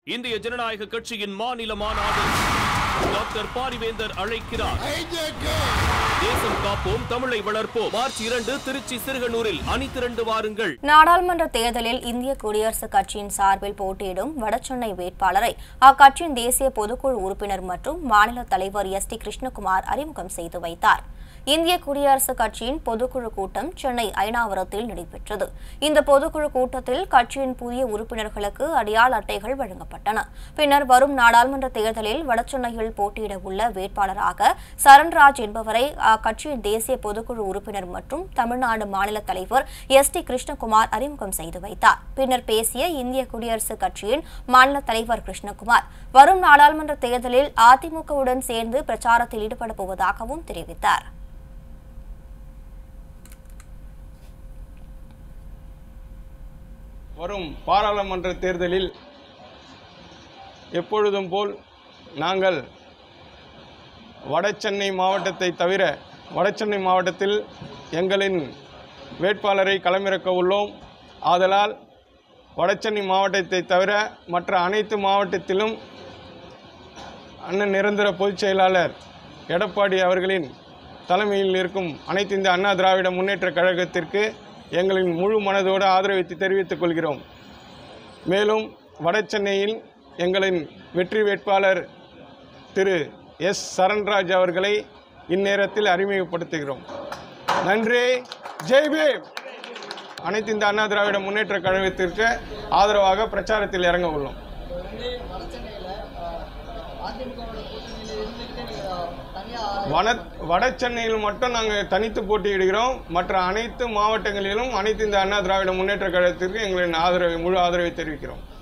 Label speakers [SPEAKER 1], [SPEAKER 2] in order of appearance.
[SPEAKER 1] இந்திய ஜனநாயக கட்சியின் மாநில மாநாடு டாக்டர் பாரிவேந்தர் அழைக்கிறார் தேசம் காப்போம் தமிழை வளர்ப்போம் மார்ச் இரண்டு திருச்சி சிறுகனூரில் அணி திரண்டு வாருங்கள்
[SPEAKER 2] நாடாளுமன்ற தேர்தலில் இந்திய குடியரசுக் கட்சியின் சார்பில் போட்டியிடும் வடசென்னை வேட்பாளரை அக்கட்சியின் தேசிய பொதுக்குழு உறுப்பினர் மற்றும் மாநில தலைவர் எஸ் டி கிருஷ்ணகுமார் அறிமுகம் செய்து வைத்தார் இந்திய குடியரசுக் கட்சியின் பொதுக்குழு கூட்டம் சென்னை ஐனாவரத்தில் நடைபெற்றது இந்த பொதுக்குழு கூட்டத்தில் கட்சியின் புதிய உறுப்பினர்களுக்கு அடையாள அட்டைகள் வழங்கப்பட்டன பின்னர் வரும் நாடாளுமன்ற தேர்தலில் வடசென்னையில் போட்டியிட உள்ள வேட்பாளராக சரண்ராஜ் என்பவரை அக்கட்சியின் தேசிய பொதுக்குழு உறுப்பினர் மற்றும் தமிழ்நாடு மாநில தலைவர் எஸ் டி கிருஷ்ணகுமார் அறிமுகம் செய்து வைத்தார் பின்னர் பேசிய இந்திய குடியரசுக் கட்சியின் மாநில தலைவர் கிருஷ்ணகுமார் வரும் நாடாளுமன்ற தேர்தலில் அதிமுகவுடன் சேர்ந்து பிரச்சாரத்தில் ஈடுபடப் போவதாகவும் தெரிவித்தார்
[SPEAKER 3] வரும் பாராளுமன்ற தேர்தலில் எப்பொழுதும் போல் நாங்கள் வடசென்னை மாவட்டத்தை தவிர வடசென்னை மாவட்டத்தில் எங்களின் வேட்பாளரை களமிறக்க உள்ளோம் ஆதலால் வடசென்னை மாவட்டத்தை தவிர மற்ற அனைத்து மாவட்டத்திலும் அண்ணன் நிரந்தர பொதுச் செயலாளர் எடப்பாடி அவர்களின் தலைமையில் இருக்கும் அனைத்து இந்திய அண்ணா திராவிட முன்னேற்ற கழகத்திற்கு எங்களின் முழு மனதோடு ஆதரவை தெரிவித்துக் கொள்கிறோம் மேலும் வடசென்னையில் எங்களின் வெற்றி வேட்பாளர் திரு எஸ் சரண்ராஜ் அவர்களை இந்நேரத்தில் அறிமுகப்படுத்துகிறோம் நன்றி ஜெய் பீம் அனைத்து இந்த அண்ணா திராவிட முன்னேற்ற கழகத்திற்கு ஆதரவாக பிரச்சாரத்தில் இறங்க உள்ளோம் வட வட சென்னையில் மட்டும் நாங்கள் தனித்து போட்டியிடுகிறோம் மற்ற அனைத்து மாவட்டங்களிலும் அனைத்து இந்த அண்ணா திராவிட முன்னேற்ற கழகத்திற்கு எங்களின் ஆதரவை முழு ஆதரவை தெரிவிக்கிறோம்